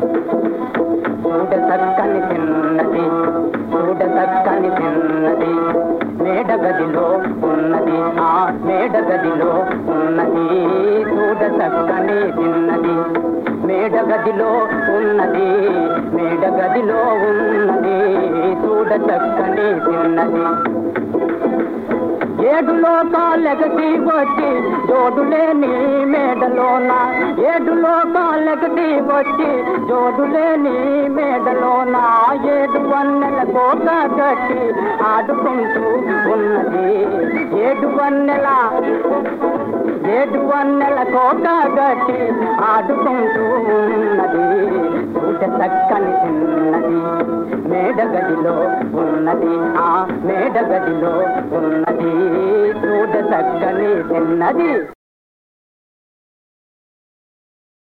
చూడ చక్కని తిన్నది చూడ చక్కని తిన్నది మేడ గదిలో ఉన్నది ఆ మేడ గదిలో ఉన్నది చూడ చక్కని తిన్నది మేడ గదిలో ఉన్నది మేడ గదిలో ఉన్నది చూడ చక్కని తిన్నది ఏడు లోకాలెగటి వచ్చి జోడులేని మేడలోన ఏడు లోకాలెగటి వచ్చి జోడులేని మేడలోన ఏడు వన్నెల కోట గట్టి ఆడుకుంటూ ఉన్నది ఏడు వన్నెల ఏడు వన్నెల కోట గట్టి ఆడుకుంటూ ఉన్నది చూడ చక్కని ఉన్నది మేడ గదిలో ఉన్నది ఆ మేడ గదిలో ఉన్నది చూడ చక్కని తిన్నది